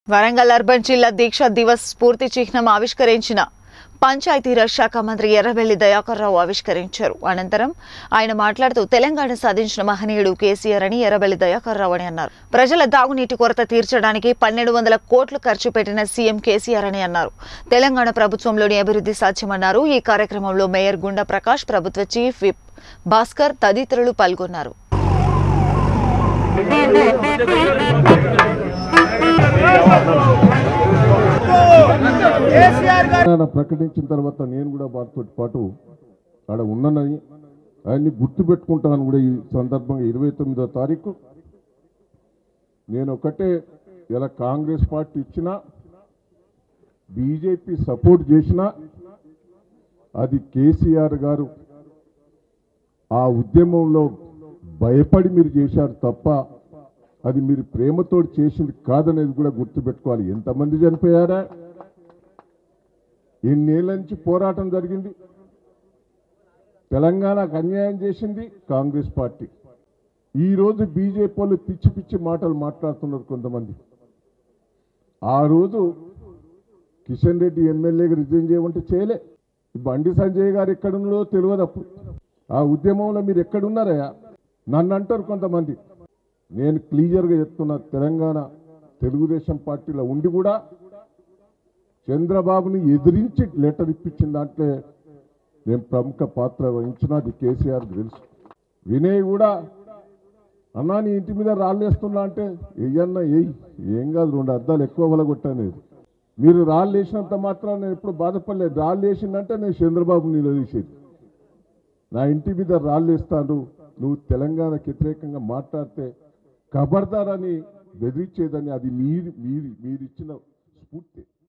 Warangal urban జిల్లా దీక్ష దివస్ స్ఫూర్తి చిహ్నం ఆవిష్కరించిన పంచాయతీరాజ్ శాఖ మంత్రి ఎర్రబెల్లి దయాకర్ రావు ఆవిష్కరించారు అనంతరం ఆయన మాట్లాడుతూ తెలంగాణ సాధించిన మహనీయుడు కేసీఆర్ అని ఎర్రబెల్లి దయాకర్ రావు అని అన్నారు ప్రజల దాగునీటి కొరత తీర్చడానికి పన్నెండు వందల కోట్లు ఖర్చు పెట్టిన సీఎం కేసీఆర్ అని అన్నారు తెలంగాణ ప్రభుత్వంలోని అభివృద్ధి సాధ్యమన్నారు ఈ కార్యక్రమంలో మేయర్ గుండా ప్రకాష్ ప్రభుత్వ చీఫ్ విప్ భాస్కర్ తదితరులు పాల్గొన్నారు తెలంగాణ ప్రకటించిన తర్వాత నేను కూడా వారితో పాటు ఆడ ఉన్నానని ఆయన్ని గుర్తుపెట్టుకుంటాను కూడా ఈ సందర్భంగా ఇరవై తొమ్మిదో తారీఖు నేను ఒకటే ఇలా కాంగ్రెస్ పార్టీ ఇచ్చినా బీజేపీ సపోర్ట్ చేసినా అది కేసీఆర్ గారు ఆ ఉద్యమంలో భయపడి మీరు చేశారు తప్ప అది మీరు ప్రేమతో చేసింది కాదనేది కూడా గుర్తుపెట్టుకోవాలి ఎంతమంది చనిపోయారా ఎన్నేళ్ల నుంచి పోరాటం జరిగింది తెలంగాణకు అన్యాయం చేసింది కాంగ్రెస్ పార్టీ ఈ రోజు బీజేపీ వాళ్ళు పిచ్చి పిచ్చి మాటలు మాట్లాడుతున్నారు కొంతమంది ఆ రోజు కిషన్ రెడ్డి ఎమ్మెల్యేగా రిజైన్ చేయమంటే చేయలే ఈ బండి సంజయ్ గారు ఎక్కడున్నారో తెలియదు అప్పుడు ఆ ఉద్యమంలో మీరు ఎక్కడున్నారయ్యా నన్ను అంటారు కొంతమంది నేను క్లియర్గా చెప్తున్నా తెలంగాణ తెలుగుదేశం పార్టీలో ఉండి కూడా చంద్రబాబుని ఎదిరించి లెటర్ ఇప్పించిన దాంట్లో నేను ప్రముఖ పాత్ర వహించినది కేసీఆర్ తెలుసు వినయ్ కూడా అన్నా నీ ఇంటి మీద రాళ్ళేస్తున్నా అంటే ఎయ్యన్నా ఎయ్యి ఏం కాదు రెండు అద్దాలు ఎక్కువ వలగొట్టనేది మీరు రాళ్ళు వేసినంత మాత్రం నేను ఎప్పుడు బాధపడలేదు రాళ్ళు వేసిందంటే నేను చంద్రబాబు నిలదీసేది నా ఇంటి మీద రాళ్ళు వేస్తాను నువ్వు తెలంగాణకు వ్యతిరేకంగా మాట్లాడితే ఖబర్దార్ అని బెదిరించేదని అది మీరు మీరు మీరు ఇచ్చిన